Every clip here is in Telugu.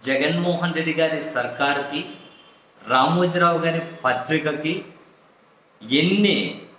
జగన్మోహన్ రెడ్డి గారి సర్కార్కి రామోజీరావు గారి పత్రికకి ఎన్ని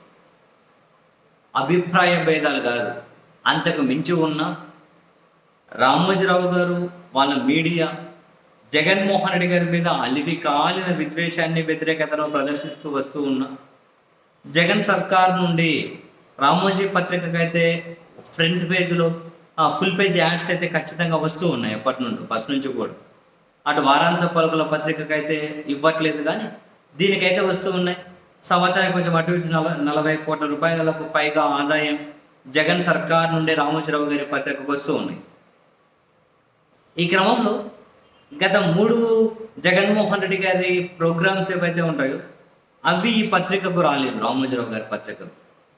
అభిప్రాయ భేదాలు కాదు అంతకు మించి ఉన్న రామోజీరావు గారు వాళ్ళ మీడియా జగన్మోహన్ రెడ్డి గారి మీద అలివి కాలిన విద్వేషాన్ని వ్యతిరేకతను ప్రదర్శిస్తూ వస్తూ ఉన్న జగన్ సర్కార్ నుండి రామోజీ పత్రికకైతే ఫ్రంట్ పేజ్లో ఫుల్ పేజ్ యాడ్స్ అయితే ఖచ్చితంగా వస్తూ ఉన్నాయి ఎప్పటి నుండి ఫస్ట్ నుంచి కూడా అటు వారాంత పలుకుల పత్రికకైతే ఇవ్వట్లేదు కానీ దీనికైతే వస్తూ ఉన్నాయి సంవత్సరానికి కొంచెం అటు ఇటు నల నలభై కోట్ల రూపాయలకు పైగా ఆదాయం జగన్ సర్కార్ నుండి రామోజీరావు గారి పత్రికకు వస్తూ ఉన్నాయి ఈ క్రమంలో గత మూడు జగన్మోహన్ రెడ్డి గారి ప్రోగ్రామ్స్ ఏవైతే ఉంటాయో అవి ఈ పత్రికకు రాలేదు రామోజీరావు గారి పత్రికకు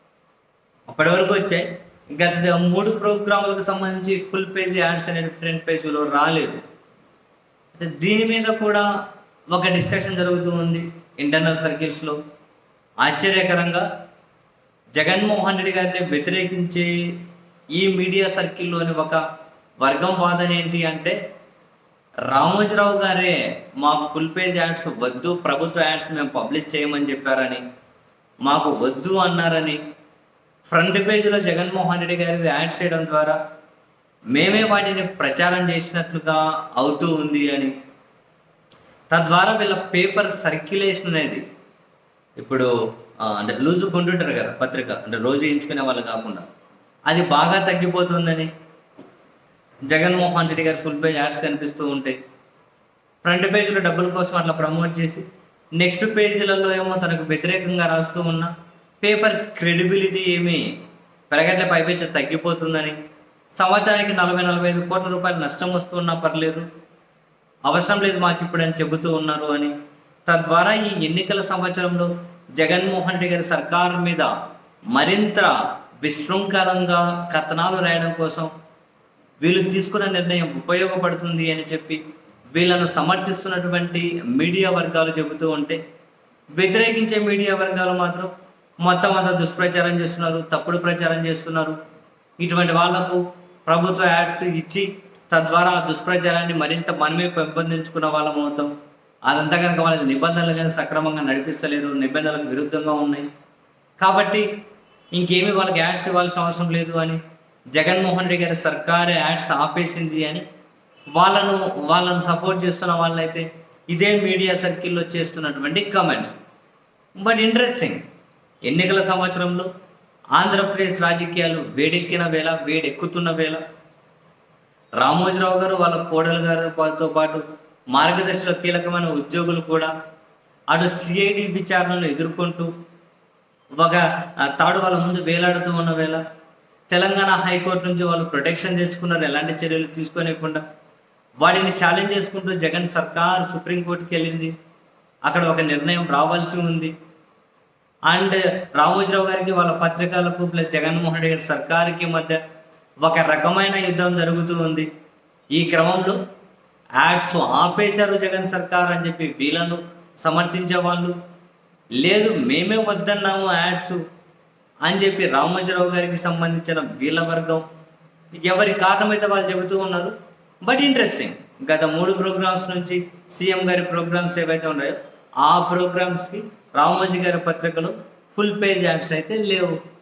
అప్పటి వరకు వచ్చాయి గత మూడు ప్రోగ్రాములకు సంబంధించి ఫుల్ పేజ్ యాడ్స్ అనేది ఫ్రంట్ పేజీలో రాలేదు అయితే దీని మీద కూడా ఒక డిస్కషన్ జరుగుతూ ఉంది ఇంటర్నల్ సర్కిల్స్లో ఆశ్చర్యకరంగా జగన్మోహన్ రెడ్డి గారిని వ్యతిరేకించే ఈ మీడియా సర్కిల్లోని ఒక వర్గం వాదన ఏంటి అంటే రామోజీరావు గారే మాకు ఫుల్ పేజ్ యాడ్స్ వద్దు ప్రభుత్వ యాడ్స్ మేము పబ్లిష్ చేయమని చెప్పారని మాకు వద్దు అన్నారని ఫ్రంట్ పేజీలో జగన్మోహన్ రెడ్డి గారి యాడ్స్ చేయడం ద్వారా మేమే వాటిని ప్రచారం చేసినట్లుగా అవుతూ ఉంది అని తద్వారా వీళ్ళ పేపర్ సర్క్యులేషన్ అనేది ఇప్పుడు ఆ, అంటే లూజ్ కొంటుంటారు కదా పత్రిక అంటే రోజు ఎంచుకునే వాళ్ళు కాకుండా అది బాగా తగ్గిపోతుందని జగన్మోహన్ రెడ్డి గారి ఫుల్ పేజ్ యాడ్స్ కనిపిస్తూ ఉంటాయి ఫ్రంట్ పేజీలో డబ్బుల కోసం అట్లా ప్రమోట్ చేసి నెక్స్ట్ పేజీలలో ఏమో తనకు వ్యతిరేకంగా రాస్తూ ఉన్న పేపర్ క్రెడిబిలిటీ ఏమి పెరగట్లే పైపెచ్చు తగ్గిపోతుందని సంవత్సరానికి నలభై నలభై ఐదు కోట్ల రూపాయలు నష్టం వస్తున్నా పర్లేదు అవసరం లేదు మాకు ఇప్పుడు అని చెబుతూ ఉన్నారు అని తద్వారా ఈ ఎన్నికల సంవత్సరంలో జగన్మోహన్ రెడ్డి గారి సర్కార్ మీద మరింత విశృంఖలంగా కథనాలు రాయడం కోసం వీళ్ళు తీసుకున్న నిర్ణయం ఉపయోగపడుతుంది అని చెప్పి వీళ్ళను సమర్థిస్తున్నటువంటి మీడియా వర్గాలు చెబుతూ ఉంటే వ్యతిరేకించే మీడియా వర్గాలు మాత్రం మొత్తం అంతా దుష్ప్రచారం చేస్తున్నారు తప్పుడు ప్రచారం చేస్తున్నారు ఇటువంటి వాళ్లకు ప్రభుత్వ యాడ్స్ ఇచ్చి తద్వారా ఆ దుష్ప్రచారాన్ని మరింత మనమే పెంపొందించుకున్న వాళ్ళం అవుతాం అదంతా కనుక వాళ్ళ నిబంధనలు కానీ సక్రమంగా నడిపిస్తలేరు నిబంధనలకు విరుద్ధంగా ఉన్నాయి కాబట్టి ఇంకేమీ వాళ్ళకి యాడ్స్ ఇవ్వాల్సిన అవసరం లేదు అని జగన్మోహన్ రెడ్డి గారి సర్కారే యాడ్స్ ఆపేసింది అని వాళ్ళను వాళ్ళను సపోర్ట్ చేస్తున్న వాళ్ళైతే ఇదే మీడియా సర్కిల్లో చేస్తున్నటువంటి కమెంట్స్ బట్ ఇంట్రెస్టింగ్ ఎన్నికల సంవత్సరంలో ఆంధ్రప్రదేశ్ రాజకీయాలు వేడెక్కిన వేళ వేడెక్కుతున్న వేళ రామోజీరావు గారు వాళ్ళ కోడలు గారితో పాటు మార్గదర్శిలో కీలకమైన ఉద్యోగులు కూడా అటు సిఐడి విచారణను ఎదుర్కొంటూ ఒక ఆ, తాడు వాళ్ళ ముందు వేలాడుతూ ఉన్న వేళ తెలంగాణ హైకోర్టు నుంచి వాళ్ళు ప్రొటెక్షన్ తెచ్చుకున్నారు ఎలాంటి చర్యలు తీసుకోనివ్వకుండా వాటిని ఛాలెంజ్ చేసుకుంటూ జగన్ సర్కార్ సుప్రీంకోర్టుకి వెళ్ళింది అక్కడ ఒక నిర్ణయం రావాల్సి ఉంది అండ్ రామోజీరావు గారికి వాళ్ళ పత్రికలకు ప్లస్ జగన్మోహన్ రెడ్డి గారి సర్కారుకి మధ్య ఒక రకమైన యుద్ధం జరుగుతూ ఉంది ఈ క్రమంలో యాడ్స్ ఆపేశారు జగన్ సర్కార్ అని చెప్పి వీళ్ళను సమర్థించే వాళ్ళు లేదు మేమే వద్దన్నాము యాడ్స్ అని చెప్పి రామోజీరావు గారికి సంబంధించిన వీళ్ళ వర్గం ఎవరి కారణమైతే వాళ్ళు చెబుతూ ఉన్నారు బట్ ఇంట్రెస్టింగ్ గత మూడు ప్రోగ్రామ్స్ నుంచి సీఎం గారి ప్రోగ్రామ్స్ ఏవైతే ఉన్నాయో ఆ ప్రోగ్రామ్స్కి రామోజీ గారి పత్రికలో ఫుల్ పేజ్ యాడ్స్ అయితే లేవు